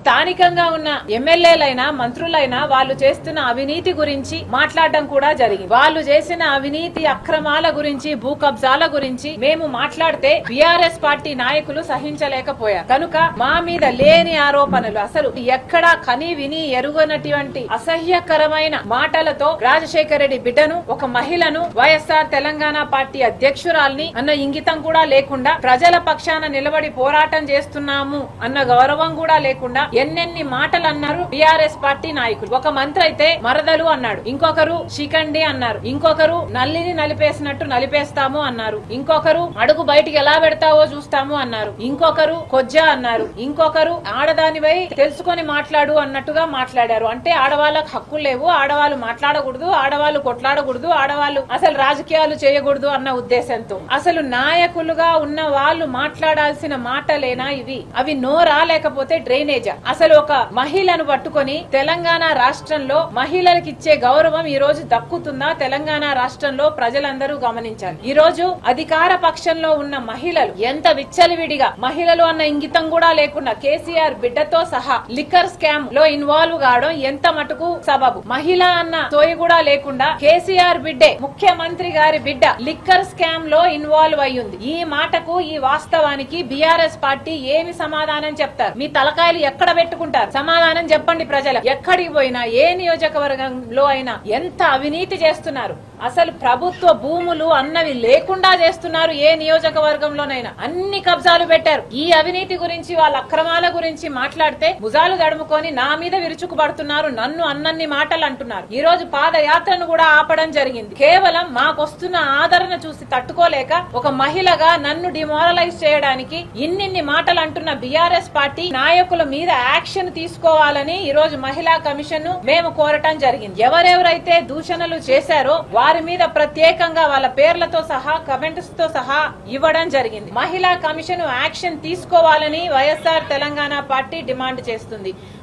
స్థానికంగా ఉన్న ఎమ్మెల్యేలైనా మంత్రులైనా వాళ్ళు చేస్తున్న అవినీతి గురించి మాట్లాడడం కూడా జరిగింది వాళ్ళు చేసిన అవినీతి అక్రమాల గురించి భూ కబ్జాల గురించి మేము మాట్లాడితే బీఆర్ఎస్ పార్టీ నాయకులు సహించలేకపోయారు కనుక మా మీద లేని ఆరోపణలు అసలు ఎక్కడా కని విని ఎరుగనటువంటి అసహ్యకరమైన మాటలతో రాజశేఖర రెడ్డి బిడ్డను ఒక మహిళను వైఎస్ఆర్ తెలంగాణ పార్టీ అధ్యక్షురాల్ని అన్న ఇంగితం కూడా లేకుండా ప్రజల పక్షాన నిలబడి పోరాటం చేస్తున్నాము అన్న గౌరవం కూడా లేకుండా ఎన్నెన్ని మాటలు అన్నారు బీఆర్ఎస్ పార్టీ నాయకులు ఒక మంత్రి అయితే మరదలు అన్నాడు ఇంకొకరు శిఖండి అన్నారు ఇంకొకరు నల్లిని నలిపేసినట్టు నలిపేస్తాము అన్నారు ఇంకొకరు అడుగు బయటికి ఎలా పెడతావో చూస్తాము అన్నారు ఇంకొకరు కొజ్జా అన్నారు ఇంకొకరు ఆడదానివై తెలుసుకొని మాట్లాడు అన్నట్టుగా మాట్లాడారు అంటే ఆడవాళ్ళకు హక్కులు లేవు ఆడవాళ్ళు మాట్లాడకూడదు ఆడవాళ్ళు కొట్లాడకూడదు ఆడవాళ్ళు అసలు రాజకీయాలు చేయకూడదు అన్న ఉద్దేశంతో అసలు నాయకులుగా ఉన్న వాళ్ళు మాట్లాడాల్సిన మాటలేనా ఇవి అవి నోరా లేకపోతే డ్రైనేజా అసలు ఒక మహిళను పట్టుకొని తెలంగాణ రాష్ట్రంలో మహిళలకు ఇచ్చే గౌరవం ఈ రోజు దక్కుతుందా తెలంగాణ రాష్ట్రంలో ప్రజలందరూ గమనించాలి ఈ రోజు అధికార పక్షంలో ఉన్న మహిళలు ఎంత విచ్చలవిడిగా మహిళలు అన్న ఇంగితం కూడా లేకుండా కేసీఆర్ బిడ్డతో సహా లిక్కర్ స్కామ్ లో ఇన్వాల్వ్ కావడం ఎంత మటుకు సబబు మహిళ అన్న తోయ కూడా లేకుండా కేసీఆర్ బిడ్డే ముఖ్యమంత్రి గారి బిడ్డ లిక్కర్ స్కామ్ లో ఇన్వాల్వ్ అయ్యింది ఈ మాటకు ఈ వాస్తవానికి బీఆర్ఎస్ పార్టీ ఏమి సమాధానం చెప్తారు మీ తలకాయలు ఎక్కడ పెట్టుకుంటారు సమాధానం చెప్పండి ప్రజలకు ఎక్కడికి పోయినా ఏ నియోజకవర్గంలో అయినా ఎంత అవినీతి చేస్తున్నారు అసలు ప్రభుత్వ భూములు అన్నవి లేకుండా చేస్తున్నారు ఏ నియోజకవర్గంలోనైనా అన్ని కబ్జాలు పెట్టారు ఈ అవినీతి గురించి వాళ్ళ అక్రమాల గురించి మాట్లాడితే భుజాలు గడుముకొని నా మీద విరుచుకుపడుతున్నారు నన్ను అన్నన్ని మాటలు అంటున్నారు ఈ రోజు పాదయాత్రను కూడా ఆపడం జరిగింది కేవలం మాకొస్తున్న ఆదరణ చూసి తట్టుకోలేక ఒక మహిళగా నన్ను డిమారలైజ్ చేయడానికి ఇన్నిన్ని మాటలు అంటున్న బీఆర్ఎస్ పార్టీ నాయకుల మీద యాక్షన్ తీసుకోవాలని ఈ రోజు మహిళా కమిషన్ మేము కోరటం జరిగింది ఎవరెవరైతే దూషణలు చేశారో వారి మీద ప్రత్యేకంగా వాళ్ళ పేర్లతో సహా కమెంట్స్ తో సహా ఇవ్వడం జరిగింది మహిళా కమిషన్ యాక్షన్ తీసుకోవాలని వైఎస్ఆర్ తెలంగాణ పార్టీ డిమాండ్ చేస్తుంది